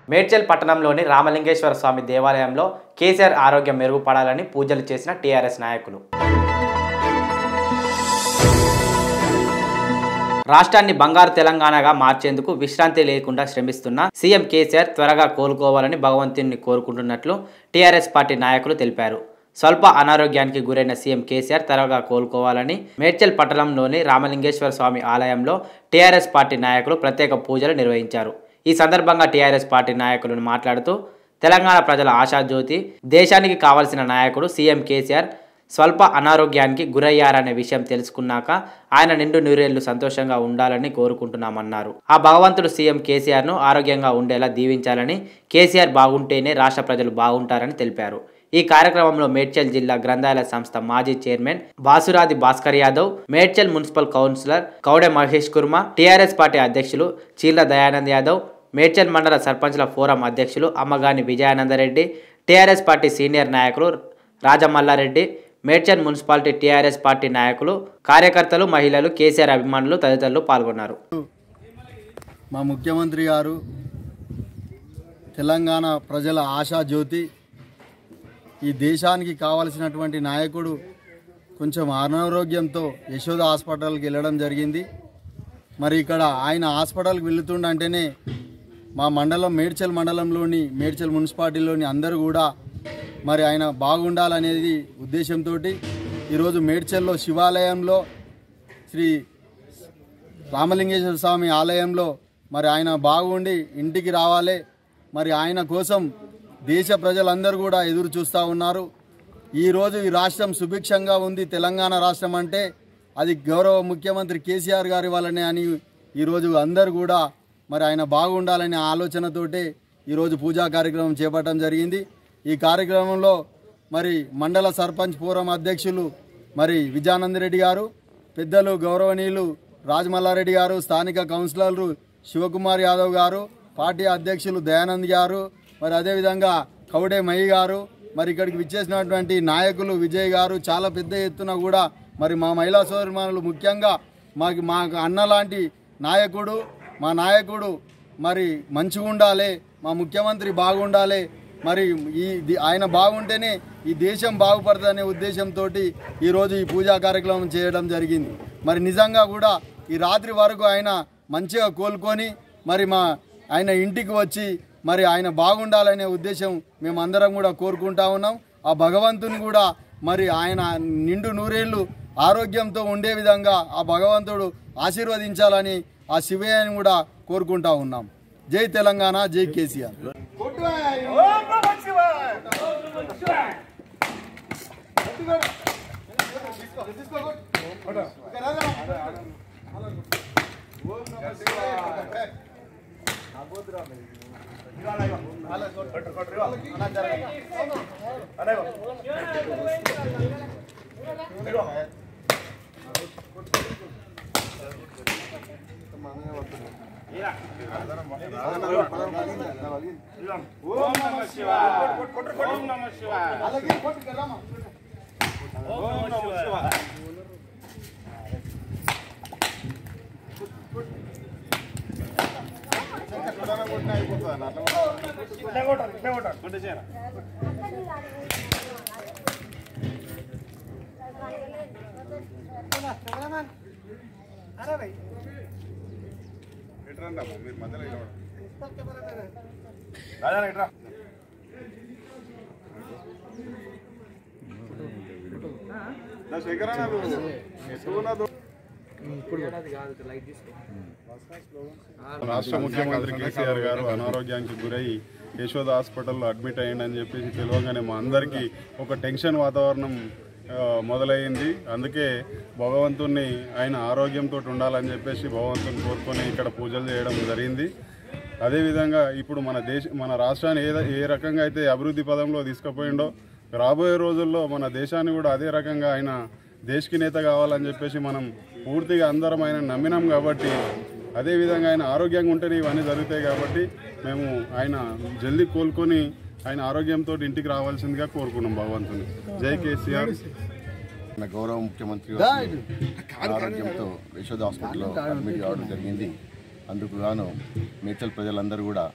మేడ్చల్ పట్టణంలోని రామలింగేశ్వర స్వామి దేవాలయంలో కేసీఆర్ ఆరోగ్యం మెరుగుపడాలని పూజలు చేసిన టీఆర్ఎస్ నాయకులు రాష్ట్రాన్ని బంగారు తెలంగాణగా మార్చేందుకు విశ్రాంతి లేకుండా శ్రమిస్తున్న సీఎం కేసీఆర్ త్వరగా కోలుకోవాలని భగవంతుని కోరుకుంటున్నట్లు టీఆర్ఎస్ పార్టీ నాయకులు తెలిపారు స్వల్ప అనారోగ్యానికి గురైన సీఎం కేసీఆర్ త్వరగా కోలుకోవాలని మేడ్చల్ పట్టణంలోని రామలింగేశ్వర స్వామి ఆలయంలో టీఆర్ఎస్ పార్టీ నాయకులు ప్రత్యేక పూజలు నిర్వహించారు ఈ సందర్భంగా టీఆర్ఎస్ పార్టీ నాయకులను మాట్లాడుతూ తెలంగాణ ప్రజల ఆశాజ్యోతి దేశానికి కావలసిన నాయకుడు సీఎం కేసీఆర్ స్వల్ప అనారోగ్యానికి గురయ్యారనే విషయం తెలుసుకున్నాక ఆయన నిండు నూరేళ్లు సంతోషంగా ఉండాలని కోరుకుంటున్నామన్నారు ఆ భగవంతుడు సీఎం కేసీఆర్ను ఆరోగ్యంగా ఉండేలా దీవించాలని కేసీఆర్ బాగుంటేనే రాష్ట్ర ప్రజలు బాగుంటారని తెలిపారు ఈ కార్యక్రమంలో మేడ్చల్ జిల్లా గ్రంథాలయ సంస్థ మాజీ chairman Basuradi Bhaskar Yadav Medchal municipal councillor Kaude Mahesh Kurma TRS party అధ్యక్షులు చీర్ల దయానంద్ యాదవ్ మేడ్చల్ మండల సర్పంచ్ల ఫోరం అధ్యక్షులు Ammagani Vijayanandareddy TRS party senior నాయకులు Rajamallareddy Medchal municipality TRS party నాయకులు కార్యకర్తలు మహిళలు కేసీఆర్ అభిమానులు తదితరులు పాల్గొన్నారు మా ముఖ్యమంత్రి గారు తెలంగాణ ప్రజల ఆశా జ్యోతి ఈ దేశానికి కావలసినటువంటి నాయకుడు కొంచెం అనారోగ్యంతో యశోద హాస్పిటల్కి వెళ్ళడం జరిగింది మరి ఇక్కడ ఆయన హాస్పిటల్కి వెళుతుండంటేనే మా మండలం మేడ్చల్ మండలంలోని మేడ్చల్ మున్సిపాలిటీలోని అందరూ కూడా మరి ఆయన బాగుండాలనేది ఉద్దేశంతో ఈరోజు మేడ్చల్లో శివాలయంలో శ్రీ రామలింగేశ్వర స్వామి ఆలయంలో మరి ఆయన బాగుండి ఇంటికి రావాలి మరి ఆయన కోసం దేశ ప్రజలందరూ కూడా ఎదురు చూస్తూ ఉన్నారు ఈరోజు ఈ రాష్ట్రం సుభిక్షంగా ఉంది తెలంగాణ రాష్ట్రం అంటే అది గౌరవ ముఖ్యమంత్రి కేసీఆర్ గారి వల్లనే అని ఈరోజు అందరు కూడా మరి ఆయన బాగుండాలనే ఆలోచనతోటే ఈరోజు పూజా కార్యక్రమం చేపట్టడం జరిగింది ఈ కార్యక్రమంలో మరి మండల సర్పంచ్ ఫోరం అధ్యక్షులు మరి విజయానంద రెడ్డి గారు పెద్దలు గౌరవనీయులు రాజమల్లారెడ్డి గారు స్థానిక కౌన్సిలర్లు శివకుమార్ యాదవ్ గారు పార్టీ అధ్యక్షులు దయానంద్ గారు మరి అదేవిధంగా కౌడే మయ్య గారు మరి ఇక్కడికి విచ్చేసినటువంటి నాయకులు విజయ్ గారు చాలా పెద్ద ఎత్తున కూడా మరి మా మహిళా సోదరిమానులు ముఖ్యంగా మాకు మాకు అన్న లాంటి నాయకుడు మా నాయకుడు మరి మంచిగా ఉండాలి మా ముఖ్యమంత్రి బాగుండాలి మరి ఈ ది- ఆయన బాగుంటేనే ఈ దేశం బాగుపడుతుందనే ఉద్దేశంతో ఈరోజు ఈ పూజా కార్యక్రమం చేయడం జరిగింది మరి నిజంగా కూడా ఈ రాత్రి వరకు ఆయన మంచిగా కోలుకొని మరి మా ఆయన ఇంటికి వచ్చి మరి ఆయన బాగుండాలనే ఉద్దేశం మేమందరం కూడా కోరుకుంటా ఉన్నాం ఆ భగవంతుని కూడా మరి ఆయన నిండు నూరేళ్ళు ఆరోగ్యంతో ఉండే విధంగా ఆ భగవంతుడు ఆశీర్వదించాలని ఆ శివయ్యని కూడా కోరుకుంటా ఉన్నాం జై తెలంగాణ జై కేసీఆర్ రాష్ట్ర ముఖ్యమంత్రి కేసీఆర్ గారు అనారోగ్యానికి గురై యశోద హాస్పిటల్లో అడ్మిట్ అయ్యిందని చెప్పేసి తెలియగానే మా అందరికీ ఒక టెన్షన్ వాతావరణం ఆ, మొదలైంది అందుకే భగవంతుణ్ణి ఆయన ఆరోగ్యంతో ఉండాలని చెప్పేసి భగవంతుని కోరుకొని ఇక్కడ పూజలు చేయడం జరిగింది అదేవిధంగా ఇప్పుడు మన దేశ మన రాష్ట్రాన్ని ఏ ఏ రకంగా అయితే అభివృద్ధి పదంలో తీసుకుపోయిండో రాబోయే రోజుల్లో మన దేశాన్ని కూడా అదే రకంగా ఆయన దేశకి నేత కావాలని చెప్పేసి మనం పూర్తిగా అందరం ఆయన నమ్మినాం కాబట్టి అదేవిధంగా ఆయన ఆరోగ్యంగా ఉంటేనే ఇవన్నీ జరుగుతాయి కాబట్టి మేము ఆయన జల్దీ కోలుకొని ఆయన ఆరోగ్యంతో ఇంటికి రావాల్సిందిగా కోరుకున్నాం భగవంతుని జై కేసీఆర్ మన గౌరవ ముఖ్యమంత్రి గారు ఆరోగ్యంతో యశోద హాస్పిటల్లో అడ్మిట్ కావడం జరిగింది అందుకు గాను మేడ్చల్ ప్రజలందరూ కూడా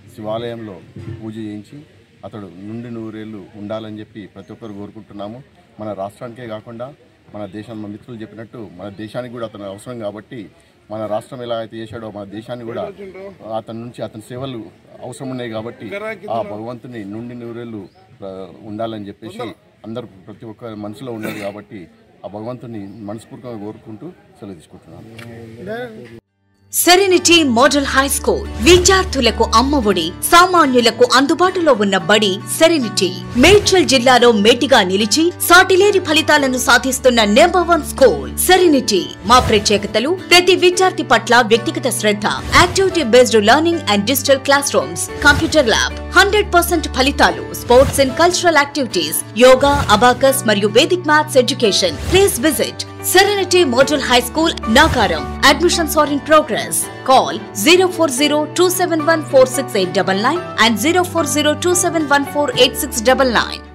శివాలయంలో పూజ చేయించి అతడు నుండి నూరేళ్ళు ఉండాలని చెప్పి ప్రతి ఒక్కరు కోరుకుంటున్నాము మన రాష్ట్రానికే కాకుండా మన దేశం మన మిత్రులు చెప్పినట్టు మన దేశానికి కూడా అతను అవసరం కాబట్టి మన రాష్ట్రం ఎలా అయితే చేశాడో మన దేశాన్ని కూడా అతని నుంచి అతని సేవలు అవసరం ఉన్నాయి కాబట్టి ఆ భగవంతుని నుండి నూరేళ్ళు ఆ, ఉండాలని చెప్పేసి అందరూ ప్రతి ఒక్క మనసులో ఉన్నది కాబట్టి ఆ భగవంతుని మనస్ఫూర్తిగా కోరుకుంటూ సెలవు తీసుకుంటున్నాను సెరెనిటీ మోడల్ హై స్కూల్ విద్యార్థులకు అమ్మఒడి సామాన్యులకు అందుబాటులో ఉన్న బడి సెరెనిటీ మేడ్చల్ జిల్లాలో మేటిగా నిలిచి సాటిలేని ఫలితాలను సాధిస్తున్న నెంబర్ వన్ స్కూల్ సెరెనిటీ మా ప్రత్యేకతలు ప్రతి విద్యార్థి పట్ల వ్యక్తిగత శ్రద్ధ activity based learning and digital classrooms computer lab hundred percent ఫలితాలు sports and cultural activities yoga abacus మరియు Vedic maths education please visit Serenity Model High School, Nagaram. Admissions are in progress. Call 040 and 040 271 8699.